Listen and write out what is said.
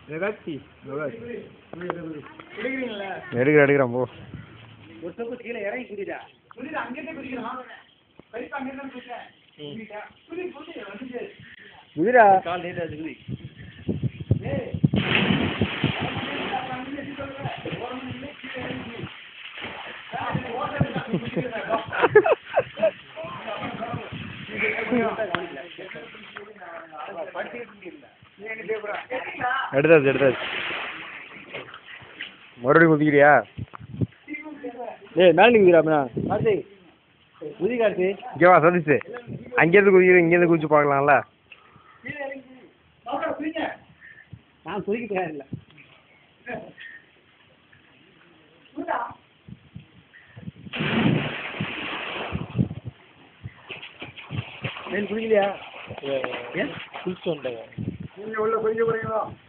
ஏதாச்சி எடுக்கிற எடுக்கிறேன் போ ஒரு சொப்பு கீழே இறங்கி குடிடா குடிடா அங்கேயே குடிக்கலாம் கழிப்பா அங்கே தான் குடிச்சேன் குடி குடி வந்து குதிரா கால் நீட்டா குடி ஏய் எடுத்தாச்சு எடுத்தாச்சு மறுபடியும் குதிக்கிறியா ஏய் மேலே குதிராமண்ணா கார்த்தி குதி கார்த்தி இங்கே வா சதீஷ் அங்கேருந்து குதிக்கிற இங்கேருந்து குதிச்சு பார்க்கலாம்ல நான் குதிக்க தயாரில்லை மேல் குதிக்கலையா ஏன் குதிச்சு வந்துட்டேன் நீங்க உள்ள கொஞ்சம் குறைங்களா